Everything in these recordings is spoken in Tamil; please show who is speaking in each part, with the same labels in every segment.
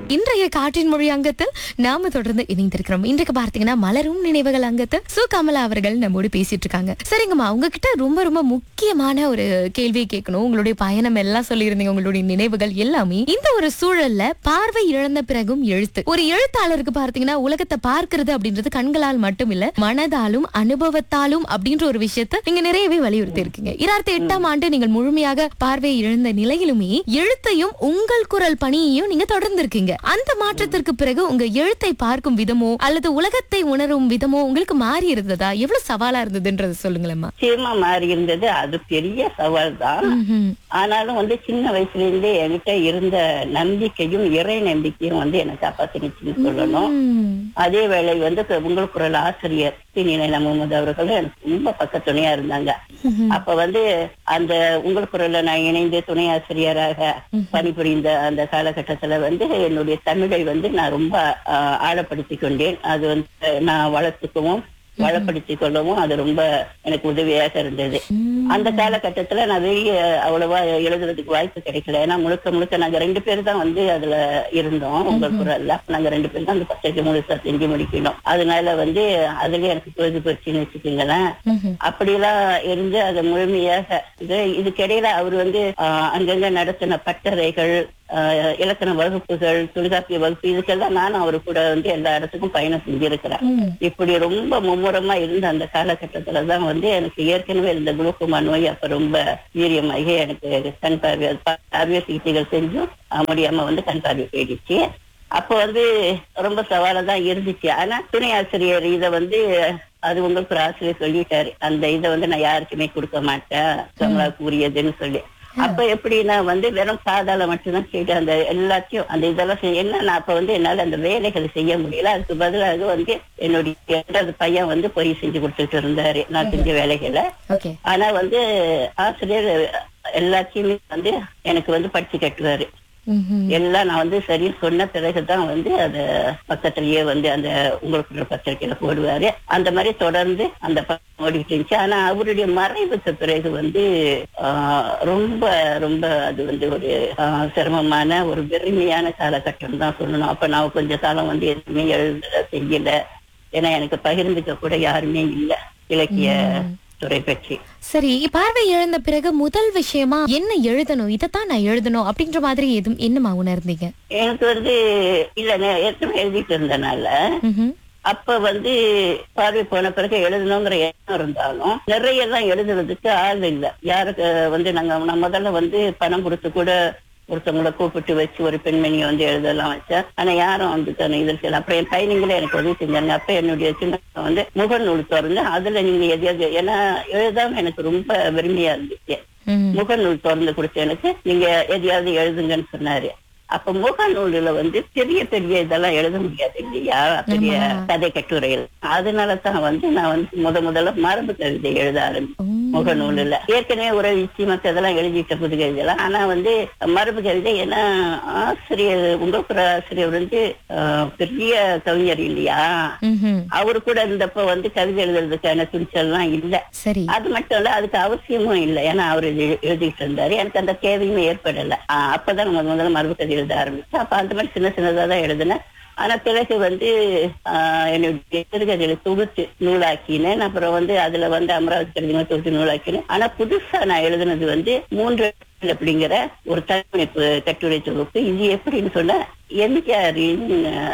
Speaker 1: இன்றைய காற்றின் மொழி அங்கத்தில் நாம தொடர்ந்து இணைந்திருக்கிறோம் இன்றைக்கு பார்த்தீங்கன்னா மலரும் நினைவுகள் அங்கத்தில் சு கமலா அவர்கள் நம்மோடு பேசிட்டு இருக்காங்க சரிங்கம்மா உங்ககிட்ட ரொம்ப ரொம்ப முக்கியமான ஒரு கேள்வியை கேட்கணும் உங்களுடைய பயணம் எல்லாம் சொல்லியிருந்தீங்க உங்களுடைய நினைவுகள் எல்லாமே இந்த ஒரு சூழல்ல பார்வை இழந்த பிறகும் எழுத்து ஒரு எழுத்தாளருக்கு பார்த்தீங்கன்னா உலகத்தை பார்க்கிறது அப்படின்றது கண்களால் மட்டும் இல்ல மனதாலும் அனுபவத்தாலும் அப்படின்ற ஒரு விஷயத்தை நீங்க நிறையவே வலியுறுத்தி இருக்கீங்க இரண்டாயிரத்தி எட்டாம் ஆண்டு நீங்கள் முழுமையாக பார்வை இழந்த நிலையிலுமே எழுத்தையும் உங்கள் குரல் பணியையும் நீங்க தொடர்ந்திருக்கீங்க அந்த மாற்றத்திற்கு பிறகு உங்க எழுத்தை பார்க்கும் விதமோ அல்லது உலகத்தை உணரும் விதமோ உங்களுக்கு மாறி இருந்ததா எவ்வளவு சவாலா இருந்ததுன்றத சொல்லுங்களேம்மா
Speaker 2: நிச்சயமா மாறி இருந்தது அது பெரிய சவால் தான்
Speaker 1: ம்ஹும்.
Speaker 2: ஆனாலும் வந்து சின்ன வயசுல இருந்தே என்கிட்ட இருந்த நம்பிக்கையும் இறை நம்பிக்கையும் வந்து எனக்கு காப்பாத்தினுச்சுன்னு சொல்லணும்
Speaker 1: ம்.
Speaker 2: அதே வேளை வந்து இப்ப உங்கள் குரல் ஆசிரியர் சீனியர் முகமது அவர்களும் எனக்கு ரொம்ப பக்கத்துணையா இருந்தாங்க அப்ப வந்து அந்த உங்கள் குரல்ல நான் இணைந்து துணை ஆசிரியராக பணிபுரிந்த அந்த காலகட்டத்துல வந்து என்னுடைய தமிழை வந்து நான் ரொம்ப ஆஹ், ஆழப்படுத்திக் கொண்டேன் அது வந்து நான் வளர்த்துக்கவும் வளப்படுத்திக் கொள்ளவும் அது ரொம்ப எனக்கு உதவியாக இருந்தது அந்த காலகட்டத்துல நான் வெளிய அவ்வளவா எழுதுறதுக்கு வாய்ப்பு கிடைக்கல ஏன்னா முழுக்க முழுக்க நாங்க ரெண்டு பேர் தான் வந்து அதுல இருந்தோம் உங்கள் குரல்ல நாங்க ரெண்டு பேர் தான் அந்த பத்திரிக்கை முழுசா செஞ்சு முடிக்கணும் அதனால வந்து அதுலயே எனக்கு பொழுது போச்சுன்னு வச்சுக்கோங்களேன்
Speaker 1: ம்ஹும்.
Speaker 2: அப்படியெல்லாம் இருந்து அதை முழுமையாக இது இதுக்கிடையில அவர் வந்து ஆஹ், அங்கங்க நடத்தின பட்டறைகள் ஆஹ், இலக்கண வகுப்புகள் தொல்காப்பிய வகுப்பு இதுக்கெல்லாம் நானும் அவரு கூட வந்து எல்லா இடத்துக்கும் பயணம் செஞ்சிருக்கிறேன்
Speaker 1: ம்.
Speaker 2: இப்படி ரொம்ப மும்முரமா இருந்த அந்த காலகட்டத்துல தான் வந்து எனக்கு ஏற்கனவே இருந்த குளுக்கோமா நோய் அப்ப ரொம்ப வீரியமாகி எனக்கு கண் பார்வை பார்வை சிகிச்சைகள் செஞ்சும் அஹ், முடியாம வந்து கண் பார்வை போயிடுச்சு அப்ப வந்து ரொம்ப சவாலா தான் இருந்துச்சு ஆனா துணை ஆசிரியர் இத வந்து அது உங்களுக்கு ஒரு ஆசிரியர் சொல்லிட்டாரு அந்த இதை வந்து நான் யாருக்குமே கொடுக்க மாட்டேன் கமலா கூறியதுன்னு சொல்லி அப்ப எப்படின்னா வந்து வெறும் சாதால மட்டும்தான் கேட்டு அந்த எல்லாத்தையும் அந்த இதெல்லாம் செய்ய என்ன நான் அப்ப வந்து என்னால அந்த வேலைகளை செய்ய முடியல அதுக்கு பதிலாக வந்து என்னுடைய இரண்டாவது பையன் வந்து போய் செஞ்சு கொடுத்துட்டு இருந்தாரு நான் செஞ்ச வேலைகளை
Speaker 1: ஓகே
Speaker 2: ஆனா வந்து ஆசிரியர் எல்லாத்தையுமே வந்து எனக்கு வந்து படிச்சு கட்டுவாரு
Speaker 1: ம்ஹும்.
Speaker 2: எல்லாம் நான் வந்து சரி சொன்ன பிறகுதான் வந்து அத பக்கத்திலேயே வந்து அந்த உங்களுக்கு ஒரு பத்திரிக்கையில போடுவாரு அந்த மாதிரி தொடர்ந்து அந்த பக்கம் ஓடிட்டு இருந்துச்சு ஆனா அவருடைய மறைவுக்கு பிறகு வந்து ஆஹ், ரொம்ப ரொம்ப அது வந்து ஒரு ஆஹ், சிரமமான ஒரு வெறுமையான காலகட்டம் தான் சொல்லணும் அப்ப நான் கொஞ்ச காலம் வந்து எதுவுமே எழுத செய்யல ஏன்னா எனக்கு பகிர்ந்துக்க கூட யாருமே இல்ல இலக்கிய துறை பற்றி
Speaker 1: சரி பார்வை இழந்த பிறகு முதல் விஷயமா என்ன எழுதணும் இதைத்தான் நான் எழுதணும் அப்படின்ற மாதிரி எதுவும் என்னமா உணர்ந்தீங்க
Speaker 2: எனக்கு வந்து இல்ல நான் ஏற்கனவே எழுதிட்டு இருந்தனால
Speaker 1: ம்ஹும்.
Speaker 2: அப்ப வந்து பார்வை போன பிறகு எழுதணுங்கிற எண்ணம் இருந்தாலும் நிறைய எல்லாம் எழுதுறதுக்கு ஆள் இல்ல யாருக்கு வந்து நாங்க நான் முதல்ல வந்து பணம் கொடுத்து கூட ஒருத்தவங்கள கூப்பிட்டு வச்சு ஒரு பெண்மணியை வந்து எழுதலாம் வச்சேன் ஆனா யாரும் வந்து தன்னை இதில் செய்யல அப்புறம் என் பையனுங்களே எனக்கு உதவி செஞ்சாங்க அப்ப என்னுடைய சின்ன பையன் வந்து முகநூல் திறந்து அதுல நீங்க எதையாவது ஏன்னா எழுதாம எனக்கு ரொம்ப பெருமையா இருந்துச்சு
Speaker 1: ம்.
Speaker 2: முகநூல் திறந்து கொடுத்து எனக்கு நீங்க எதையாவது எழுதுங்கன்னு சொன்னாரு அப்ப முகநூலுல வந்து பெரிய பெரிய இதெல்லாம் எழுத முடியாது இல்லையா பெரிய கதை கட்டுரைகள் அதனால தான் வந்து நான் வந்து முத முதல்ல மரபு கவிதை எழுத ஆரம்பிச்சேன்
Speaker 1: உம்.
Speaker 2: முகநூலுல ஏற்கனவே ஒரு இச்சி மத்த இதெல்லாம் எழுதிட்ட புது கவிதைலாம் ஆனா வந்து மரபு கவிதை ஏன்னா ஆசிரியர் உங்கள் குர ஆசிரியர் வந்து ஆஹ், பெரிய கவிஞர் இல்லையா
Speaker 1: ம்ஹும்.
Speaker 2: அவரு கூட இருந்தப்ப வந்து கவிதை எழுதுறதுக்கான துணிச்சல்லாம் இல்ல
Speaker 1: சரி
Speaker 2: அது மட்டும் இல்ல அதுக்கு அவசியமும் இல்லை ஏன்னா அவர் எழு- எழுதிட்டு இருந்தாரு எனக்கு அந்த தேவையுமே ஏற்படல ஆஹ் அப்பதான் நம்ம முதல்ல மரபு கதை எழுத ஆரம்பிச்சேன் அப்ப அந்த மாதிரி சின்ன சின்னதா தான் எழுதினேன் ஆனா பிறகு வந்து ஆஹ் என்னுடைய சிறுகதைகளை தொகுத்து நூலாக்கினேன் அப்புறம் வந்து அதுல வந்து அமராவதி கவிதைகளை தொகுத்து நூலாக்கினேன் ஆனா புதுசா நான் எழுதினது வந்து மூன்று எழுத்துக்கள் அப்படிங்கிற ஒரு தலைமைப்பு கட்டுரை தொகுப்பு இது எப்படின்னு சொன்னா எம்ஜிஆரின்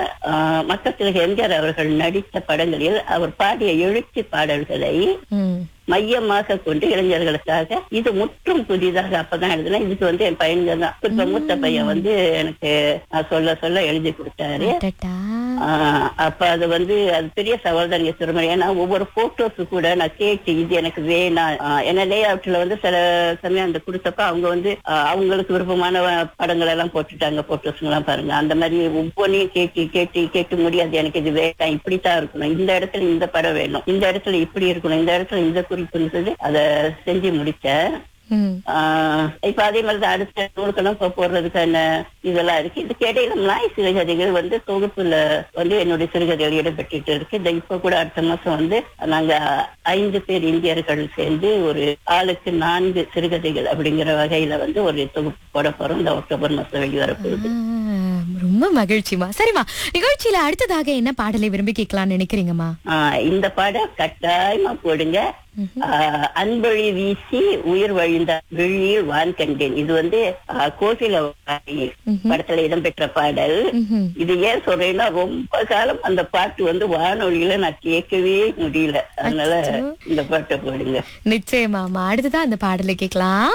Speaker 2: ஆஹ் மக்கள் எம்ஜிஆர் அவர்கள் நடித்த படங்களில் அவர் பாடிய எழுச்சி பாடல்களை
Speaker 1: ம்.
Speaker 2: மையமாக கொண்டு இளைஞர்களுக்காக இது முற்றும் புதிதாக அப்பதான் எழுதினேன் இதுக்கு வந்து என் பையன்க தான் இப்ப மூத்த பையன் வந்து எனக்கு நான் சொல்ல சொல்ல எழுதி கொடுத்தாரு
Speaker 1: அடடா.
Speaker 2: ஆஹ் அப்ப அது வந்து அது பெரிய சவால் தான் நீங்க சொல்ற மாதிரி ஏன்னா ஒவ்வொரு போட்டோஸு கூட நான் கேட்டு இது எனக்கு வேணாம் ஆஹ் ஏன்னா லே அவுட்ல வந்து சில சமயம் அந்த கொடுத்தப்ப அவங்க வந்து ஆஹ் அவங்களுக்கு விருப்பமான படங்கள் எல்லாம் போட்டுட்டாங்க போட்டோஸ் எல்லாம் பாருங்க அந்த மாதிரி ஒவ்வொன்றையும் கேட்டு கேட்டு கேட்டு முடியாது எனக்கு இது வேண்டாம் இப்படித்தான் இருக்கணும் இந்த இடத்துல இந்த படம் வேணும் இந்த இடத்துல இப்படி இருக்கணும் இந்த இடத்துல இந்த குறிப்புன்னு சொல்லி அதை செஞ்சு முடிச்சேன்
Speaker 1: ம்.
Speaker 2: ஆஹ் இப்ப அதே மாதிரி தான் அடுத்த நூல்களும் இப்ப போடுறதுக்கான இதெல்லாம் இருக்கு இதுக்கு இடையில நாய் சிறுகதைகள் வந்து தொகுப்புல வந்து என்னுடைய சிறுகதைகள் இடம்பெற்றுட்டு இருக்கு இந்த இப்ப கூட அடுத்த மாசம் வந்து நாங்க ஐந்து பேர் இந்தியர்கள் சேர்ந்து ஒரு ஆளுக்கு நான்கு சிறுகதைகள் அப்படிங்கிற வகையில வந்து ஒரு தொகுப்பு போட போறோம் இந்த அக்டோபர் மாசம் வெளிவர போகுது
Speaker 1: ஆ, ரொம்ப மகிழ்ச்சிமா சரிம்மா நிகழ்ச்சியில அடுத்ததாக என்ன பாடலை விரும்பி கேட்கலாம்னு நினைக்கிறீங்கம்மா
Speaker 2: ஆஹ் இந்த பாடம் கட்டாயமா போடுங்க ஆஹ் அன்பொழி வீசி உயிர் வழிந்த விழியில் வான் கண்டேன் இது வந்து ஆஹ் கோகில வாணி படத்துல இடம்பெற்ற பாடல்
Speaker 1: ம்ஹும்.
Speaker 2: இது ஏன் சொல்றேன்னா ரொம்ப காலம் அந்த பாட்டு வந்து வானொலியில நான் கேட்கவே முடியல அதனால இந்த பாட்டை போடுங்க
Speaker 1: நிச்சயமாமா அடுத்ததான் அந்த பாடலை கேட்கலாம்